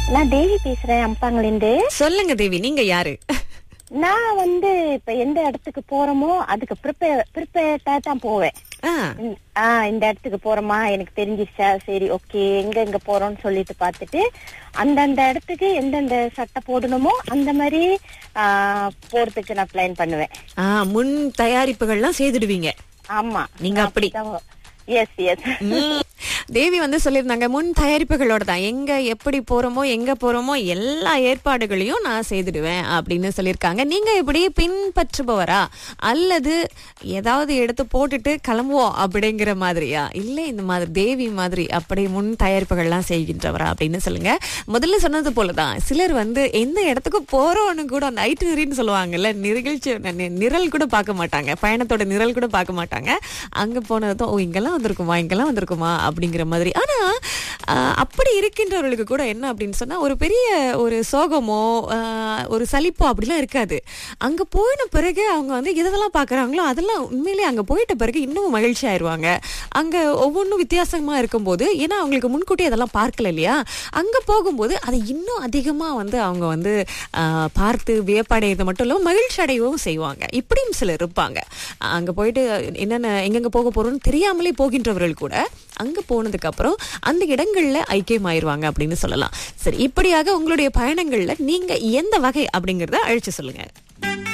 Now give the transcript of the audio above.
நான் தேவி பேசுறேன் அம்பாங்கிலிருந்து சொல்லுங்க தேவி நீங்க யாரு நான் வந்து இப்ப எந்த இடத்துக்கு போறோமோ அதுக்கு ப்ரிப்பேர் ப்ரிப்பேர்டா தான் போவேன் ஆ, இந்த- ஆ இந்த இடத்துக்கு போறோமா எனக்கு தெரிஞ்சிருச்சா சரி ஓகே எங்க எங்க போறோம்னு சொல்லிட்டு பார்த்துட்டு அந்தந்த இடத்துக்கு எந்தெந்த சட்டை போடணுமோ அந்த மாதிரி ஆ, போறதுக்கு நான் பிளான் பண்ணுவேன் ஆ, முன் தயாரிப்புகள்லாம் செய்துடுவீங்க ஆமா நீங்க அப்படி. எஸ் எஸ் ம். தேவி வந்து சொல்லியிருந்தாங்க முன் தயாரிப்புகளோட தான் எங்க எப்படி போறோமோ எங்க போறோமோ எல்லா ஏற்பாடுகளையும் நான் செய்துடுவேன் அப்படின்னு சொல்லியிருக்காங்க நீங்க எப்படி பின்பற்றுபவரா அல்லது ஏதாவது எடுத்து போட்டுட்டு கிளம்புவோம் அப்படிங்கிற மாதிரியா இல்ல இந்த மாதிரி தேவி மாதிரி அப்படி முன் தயாரிப்புகள்லாம் செய்கின்றவரா அப்படின்னு சொல்லுங்க முதல்ல சொன்னது போலதான் சிலர் வந்து எந்த இடத்துக்கு போறோம்னு கூட அந்த ஐட்டினரின்னு சொல்லுவாங்கல்ல நிகழ்ச்சி நி- நிரல் கூட பார்க்க மாட்டாங்க பயணத்தோட நிரல் கூட பார்க்க மாட்டாங்க அங்க போனதும் ஓ இங்கெல்லாம் வந்திருக்குமா இங்கெல்லாம் வந்திருக்குமா அப்படிங்கிற மாதிரி ஆனா ஆஹ், அப்படி இருக்கின்றவர்களுக்கு கூட என்ன அப்படின்னு சொன்னா ஒரு பெரிய ஒரு சோகமோ ஆஹ், ஒரு சலிப்போ அப்படிலாம் இருக்காது அங்க போயின பிறகு அவங்க வந்து எதெல்லாம் பாக்குறாங்களோ அதெல்லாம் உண்மையிலேயே அங்க போயிட்ட பிறகு இன்னும் மகிழ்ச்சி ஆயிருவாங்க அங்க ஒவ்வொன்றும் வித்தியாசமா இருக்கும்போது ஏன்னா அவங்களுக்கு முன்கூட்டி அதெல்லாம் பார்க்கல இல்லையா அங்க போகும்போது அதை இன்னும் அதிகமா வந்து அவங்க வந்து ஆஹ், பார்த்து வியப்படைகிறது மட்டும் இல்லாம மகிழ்ச்சி அடையவும் செய்வாங்க இப்படியும் சிலர் இருப்பாங்க அங்க போயிட்டு என்னென்ன எங்கெங்க போக போறோம்னு தெரியாமலே போகின்றவர்கள் கூட அங்க போனதுக்கு அப்புறம் அந்த இடங்கள்ல ஐக்கியமாயிருவாங்க அப்படின்னு சொல்லலாம் சரி இப்படியாக உங்களுடைய பயணங்கள்ல நீங்க எந்த வகை அப்படிங்கறத அழிச்சு சொல்லுங்க